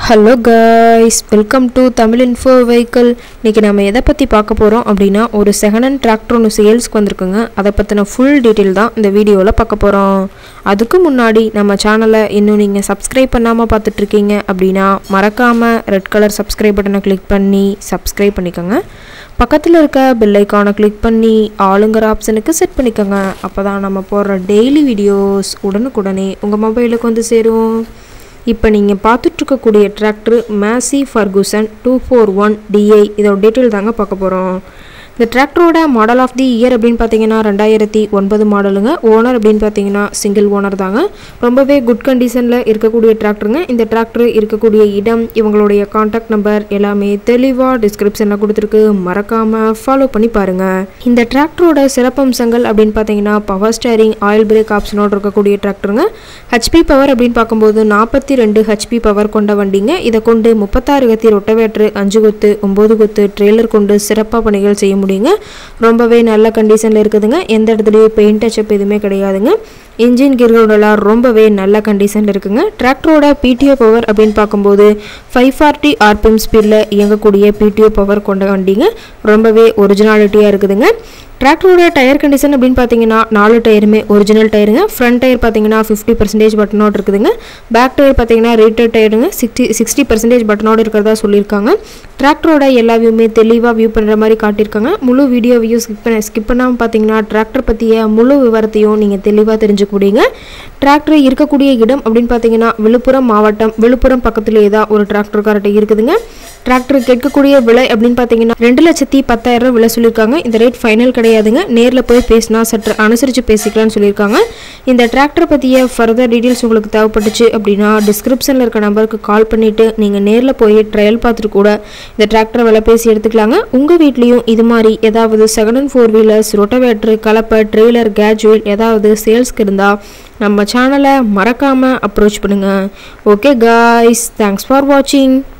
hello guys welcome to Tamil info vehicle இன்றைக்கி நம்ம எதை பற்றி பார்க்க போகிறோம் அப்படின்னா ஒரு செகண்ட் ஹேண்ட் டிராக்டர் ஒன்று சேல்ஸ்க்கு வந்திருக்குங்க அதை பற்றின ஃபுல் டீட்டெயில் தான் இந்த வீடியோவில் பார்க்க போகிறோம் அதுக்கு முன்னாடி நம்ம சேனலை இன்னும் நீங்கள் சப்ஸ்கிரைப் பண்ணாமல் பார்த்துட்ருக்கீங்க அப்படின்னா மறக்காமல் ரெட் கலர் சப்ஸ்கிரைப் பட்டனை கிளிக் பண்ணி சப்ஸ்கிரைப் பண்ணிக்கோங்க பக்கத்தில் இருக்க பெல் ஐக்கானை கிளிக் பண்ணி ஆளுங்கிற ஆப்ஷனுக்கு செட் பண்ணிக்கோங்க அப்போ தான் நம்ம போடுற டெய்லி வீடியோஸ் உடனுக்குடனே உங்கள் மொபைலுக்கு வந்து சேரும் இப்போ நீங்கள் பார்த்துட்ருக்கக்கூடிய tractor Massey Ferguson two four one DI இதோட டீட்டெயில் தாங்க பார்க்க போகிறோம் இந்த டிராக்டரோட மாடல் ஆஃப் தி இயர் அப்படின்னு பார்த்தீங்கன்னா ரெண்டாயிரத்தி ஒன்பது மாடலுங்க ஓனர் அப்படின்னு பார்த்தீங்கன்னா சிங்கிள் ஓனர் தாங்க ரொம்பவே குட் கண்டிஷனில் இருக்கக்கூடிய டிராக்டருங்க இந்த டிராக்டர் இருக்கக்கூடிய இடம் இவங்களுடைய காண்டாக்ட் நம்பர் எல்லாமே தெளிவாக டிஸ்கிரிப்ஷனில் கொடுத்துருக்கு மறக்காமல் ஃபாலோ பண்ணி பாருங்கள் இந்த டிராக்டரோட சிறப்பம்சங்கள் அப்படின்னு பார்த்தீங்கன்னா பவர் ஸ்டேரிங் ஆயில் பிரேக் ஆப்ஷனோட இருக்கக்கூடிய டிராக்டருங்க ஹெச்பி பவர் அப்படின்னு பார்க்கும்போது நாற்பத்தி ரெண்டு ஹெச்பி பவர் கொண்ட வண்டிங்க இதை கொண்டு முப்பத்தாறு கத்தி ரொட்டவேட்ரு அஞ்சு கொத்து ஒம்பது கொத்து ட்ரெய்லர் கொண்டு சிறப்பாக பணிகள் செய்ய முடியுங்க ரொம்பவே நல்ல கண்டிஷனில் இருக்குதுங்க எந்த இடத்துலையும் பெயிண்ட் டச்சப் எதுவுமே கிடையாதுங்க இன்ஜின் கீர்களோடலாம் ரொம்பவே நல்ல கண்டிஷனில் இருக்குங்க டிராக்டரோட பிடிஓ பவர் அப்படின்னு பார்க்கும்போது ஃபைவ் ஃபார்ட்டி ஆர்பிஎம் ஸ்பீடில் இயங்கக்கூடிய பிடிஓ பவர் கொண்ட வண்டிங்க ரொம்பவே ஒரிஜினாலிட்டியாக இருக்குதுங்க டிராக்டரோட டயர் கண்டிஷன் அப்படின்னு பார்த்தீங்கன்னா நாலு டயருமே ஒரிஜினல் டயருங்க ஃப்ரண்ட் டயர் பார்த்தீங்கன்னா ஃபிஃப்டி பர்சன்டேஜ் பட்டனோடு இருக்குதுங்க பேக் டயர் பார்த்தீங்கன்னா ரேட்டட் டயருங்க சிக்ஸ்டி சிக்ஸ்டி பர்சன்டேஜ் பட்டனோடு இருக்கிறதா சொல்லியிருக்காங்க டிராக்டரோட எல்லா வியூமே தெளிவாக வியூ பண்ணுற மாதிரி காட்டியிருக்காங்க முழு வீடியோவையும் ஸ்கிப் பண்ண ஸ்கிப் பண்ணாமல் பார்த்தீங்கன்னா டிராக்டர் பற்றிய முழு விவரத்தையும் நீங்கள் தெளிவாக தெரிஞ்சுக்க முடியுங்க டிராக்டர் இருக்கக்கூடிய இடம் அப்படின்னு பார்த்தீங்கன்னா விழுப்புரம் மாவட்டம் விழுப்புரம் பக்கத்துலேயே தான் ஒரு டிராக்டர் கரெக்டாக இருக்குதுங்க டிராக்டர் கேட்கக்கூடிய விலை அப்படின்னு பார்த்தீங்கன்னா ரெண்டு லட்சத்தி பத்தாயிரம் ரூபாய் விலை சொல்லியிருக்காங்க இந்த ரேட் ஃபைனல் கிடையாதுங்க நேரில் போய் பேசினா சற்று அனுசரித்து பேசிக்கலாம்னு சொல்லியிருக்காங்க இந்த டிராக்டர் பற்றிய ஃபர்தர் டீட்டெயில்ஸ் உங்களுக்கு தேவைப்பட்டுச்சு அப்படின்னா டிஸ்கிரிப்ஷனில் இருக்க நம்பருக்கு கால் பண்ணிவிட்டு நீங்கள் நேரில் போய் ட்ரையல் பார்த்துட்டு கூட இந்த டிராக்டரை விலை பேசி எடுத்துக்கலாங்க உங்கள் வீட்லேயும் இது மாதிரி ஏதாவது second and four wheelers rotavator கலப்பை ட்ரெய்லர் கேஜுவல் ஏதாவது சேல்ஸ்க்கு இருந்தால் நம்ம சேனலை மறக்காமல் அப்ரோச் பண்ணுங்கள் ஓகே காய்ஸ் தேங்க்ஸ் ஃபார் வாட்சிங்